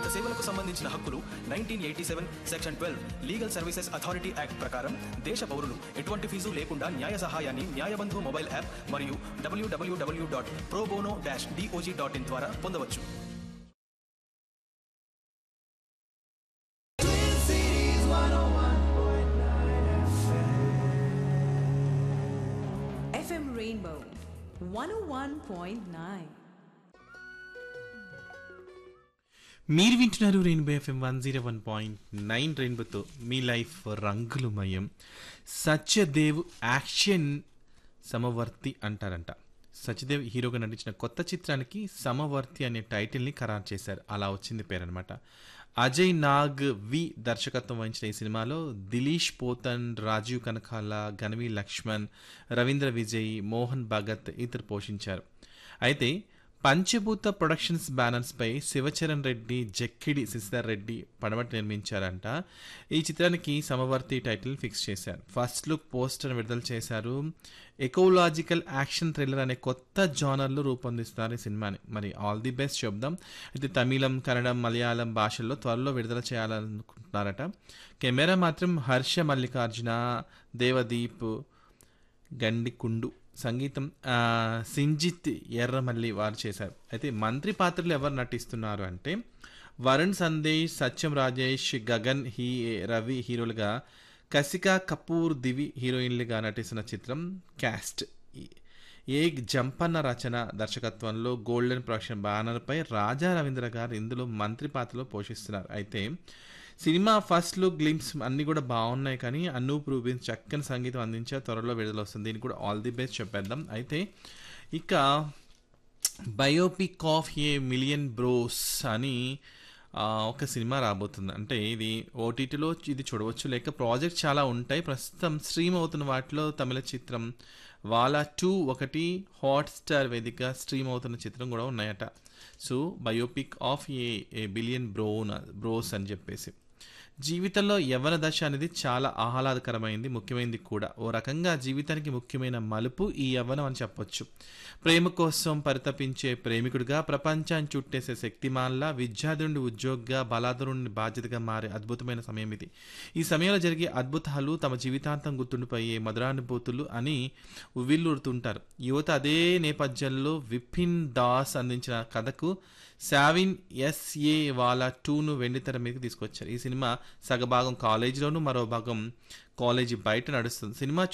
సేవలకు సంబంధించిన హక్కులు nineteen eighty seven section twelve legal services authority act ప్రకారం దేశ పౌరులు ఎటువంటి ఫీజు లేకుండా న్యాయ సహాయాన్ని న్యాయబంధు మొబైల్ యాప్ మరియు W W W dot pro bono dash D O J dot in ద్వారా పొందవచ్చు FM Rainbow 101.9. మీరు వింటున్నారు rainbow FM one zero one point nine రెయిన్బోతో మీ లైఫ్ రంగులమయం సత్యదేవ్ యాక్షన్ సమవర్తి అంటారంట సత్యదేవ్ హీరోగా నటించిన కొత్త చిత్రానికి సమవర్తి అనే టైటిల్ని ఖరారు చేశారు అలా వచ్చింది పేరనమాట అజయ్ నాగ్ వి దర్శకత్వం వహించిన ఈ సినిమాలో దిలీష్ పోతన్ రాజీవ్ కనకాల గణవి లక్ష్మణ్ రవీంద్ర విజయ్ మోహన్ భగత్ ఇతరు పోషించారు అయితే పంచభూత ప్రొడక్షన్స్ బ్యానర్స్ పై శివచరణ్ రెడ్డి జక్కిడి శశిధర్ రెడ్డి పడమటి నిర్మించారంట ఈ చిత్రానికి సమవర్తి టైటిల్ ఫిక్స్ చేశారు ఫస్ట్ లుక్ పోస్టర్ విడుదల చేశారు ఎకోలాజికల్ యాక్షన్ థ్రిల్లర్ అనే కొత్త జానర్లో రూపొందిస్తున్నారు ఈ సినిమాని మరి ఆల్ ది బెస్ట్ చెప్దాం అయితే తమిళం కన్నడం మలయాళం భాషల్లో త్వరలో విడుదల చేయాలనుకుంటున్నారట కెమెరా మాత్రం హర్ష మల్లికార్జున దేవదీప్ గండికుండు సంగీతం ఆ, సింజిత్ ఎర్రమల్లి వారు చేశారు అయితే మంత్రి పాత్రలు ఎవరు నటిస్తున్నారు అంటే వరుణ్ సందేశ్ సత్యం రాజేష్ గగన్ హీ రవి హీరోలుగా కసికా కపూర్ దివి హీరోయిన్లుగా నటిస్తున్న చిత్రం క్యాస్ట్ ఏ జంపన్న రచన దర్శకత్వంలో గోల్డెన్ ప్రొడక్షన్ బ్యానర్పై రాజా రవీంద్ర గారు ఇందులో మంత్రి పాత్రలో పోషిస్తున్నారు అయితే సినిమా ఫస్ట్ లుక్ గ్లిమ్స్ అన్నీ కూడా బాగున్నాయి కానీ అనూప్ రూబిన్స్ చక్కని సంగీతం అందించే త్వరలో విడుదల వస్తుంది దీనికి కూడా ఆల్ ది బెస్ట్ చెప్పేద్దాం అయితే ఇక biopic of a million bros అని ఆ, ఒక సినిమా రాబోతుంది అంటే ఇది ఓటీటీలో ఇది చూడవచ్చు లేక ప్రాజెక్ట్ చాలా ఉంటాయి ప్రస్తుతం స్ట్రీమ్ అవుతున్న వాటిలో తమిళ చిత్రం వాలా టూ ఒకటి హాట్స్టార్ వేదిక స్ట్రీమ్ అవుతున్న చిత్రం కూడా ఉన్నాయట so biopic of a a billion బ్రోన్ బ్రోస్ అని చెప్పేసి జీవితంలో యవ్వన దశ అనేది చాలా ఆహ్లాదకరమైంది ముఖ్యమైనది కూడా ఓ రకంగా జీవితానికి ముఖ్యమైన మలుపు ఈ యవ్వనం అని చెప్పొచ్చు ప్రేమ కోసం పరితపించే ప్రేమికుడిగా ప్రపంచాన్ని చుట్టేసే శక్తిమాన్లా విద్యార్థి నుండి ఉద్యోగిగా బలాదరు నుండి బాధ్యతగా మారే అద్భుతమైన సమయం ఇది ఈ సమయంలో జరిగే అద్భుతాలు తమ జీవితాంతం గుర్తుండిపోయే మధురానుభూతులు అని ఉవ్విల్లుడుతుంటారు యువత అదే నేపథ్యంలో విపిన్ దాస్ అందించిన కథకు సావిన్ ఎస్ఏ వాలా టూను వెండితెర మీదకి తీసుకొచ్చారు ఈ సినిమా సగభాగం కాలేజీలోను మరో భాగం కాలేజీ బయట నడుస్తుంది సినిమా